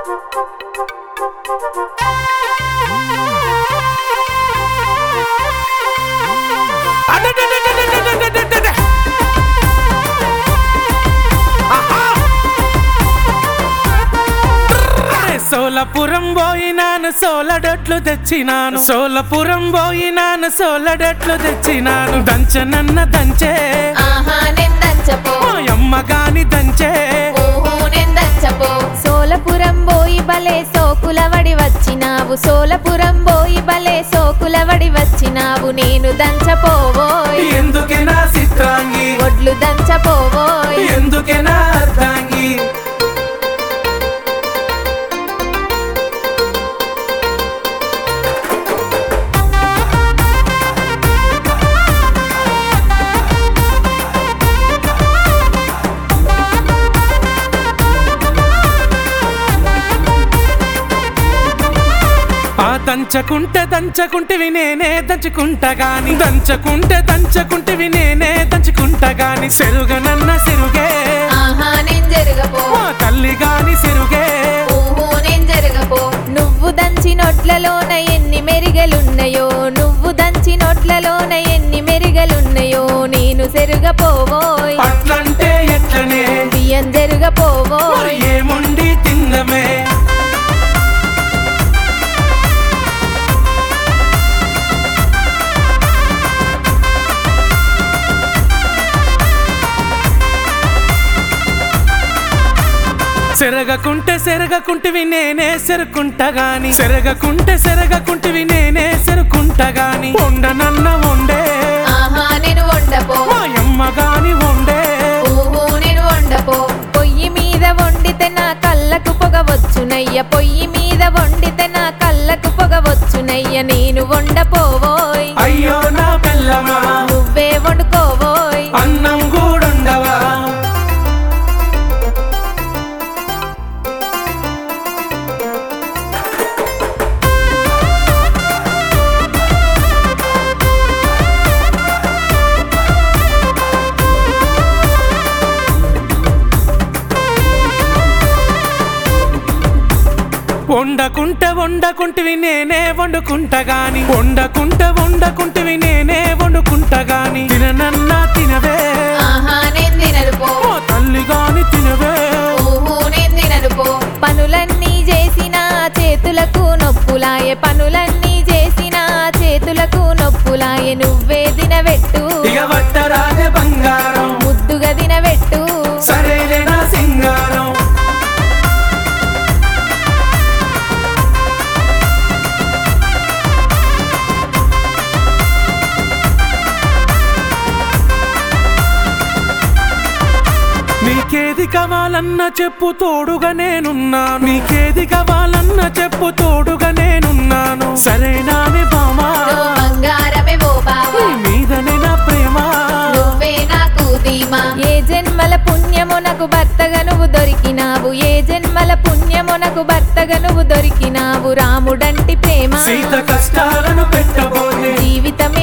అడడడడడడడడడడ. ఆహా. అరే సోలపురం పోయినాను సోలడట్లు తెచ్చినాను సోలపురం పోయినాను సోలడట్లు తెచ్చినాను దంచనన్న దంచే ఆహా నిందంచపో మా అమ్మ గాని దంచే ఓహో నిందంచపో సోలపురం బోయి బలే సోకులవడి వచ్చినావు సోలపురం బోయి బలే సోకులవడి వచ్చినావు నేను దంచపోవోయ్ ఎందుకే నా చిత్రాంగి ఒడ్లు దంచపోవోయ్ ఎందుకే నా అర్ధాంగి ఆ దంచకుంటే దంచకుంటివి నేనే దంచుకుంటా గాని దంచకుంటే దంచకుంటివి నేనే దంచుకుంటా గాని సెరుగనన్న సెరుగే ఆహా నేను జరగపో మా తల్లి గాని సెరుగే ఓహో నేను జరగపో నువ్వు దంచి నొట్లలోన ఎన్ని మెరిగలున్నాయో నువ్వు దంచి నొట్లలోన ఎన్ని మెరిగలున్నాయో నేను సెరుగపోవోయ్ అట్లంటే ఎట్లనే బియ్యం మరి జరుగపోవోయ్ ఏముండి తిందమే సెరగకుంటే సెరగకుంటివి నేనే సెరుకుంటా గాని సెరగకుంటే సెరగకుంటివి నేనే సెరుకుంటా గాని వండనన్న వండే ఆహా నేను వండపో మా అమ్మ గాని వండే ఓహో నేను వండపో పొయ్యి మీద వండితే నా కళ్ళకు పొగ వచ్చునయ్య పొయ్యి మీద వండితే నా కళ్ళకు పొగ వచ్చునయ్య నేను వండపోవోయ్ అయ్యో నా పిల్లమా నువ్వే వండుకోవోయ్ అన్నం కూడుండవా వండకుంటే వండకుంటివి నేనే వండుకుంటా గాని వండకుంటే వండకుంటివి నేనే వండుకుంటా గాని తిననన్నా తినవే ఆహా నేను తినరుపో ఓ తల్లి గాని తినవే ఓహో నేను తినరుపో పనులన్నీ చేసిన చేతులకు నొప్పులాయే పనులన్నీ చేసిన చేతులకు నొప్పులాయే నువ్వే తినవెట్టు ఇక వట్టరాజ బంగారం ముద్దుగా తినవెట్టు సరేలే నా సింగారం నీకేది కావాలన్న చెప్పు తోడుగా నేనున్నాను నీకేది కావాలన్న చెప్పు తోడుగా నేనున్నాను సరేనానే బామా నువ్వు బంగారమే ఓ బావా నీ మీదనే నా ప్రేమ నువ్వే నాకు ధీమా ఏ జన్మల పుణ్యము నాకు భర్తగా నువ్వు దొరికినావు ఏ జన్మల పుణ్యము నాకు భర్తగా నువ్వు దొరికినావు రాముడంటి ప్రేమ సీత కష్టాలను పెట్టబోతే జీవితమే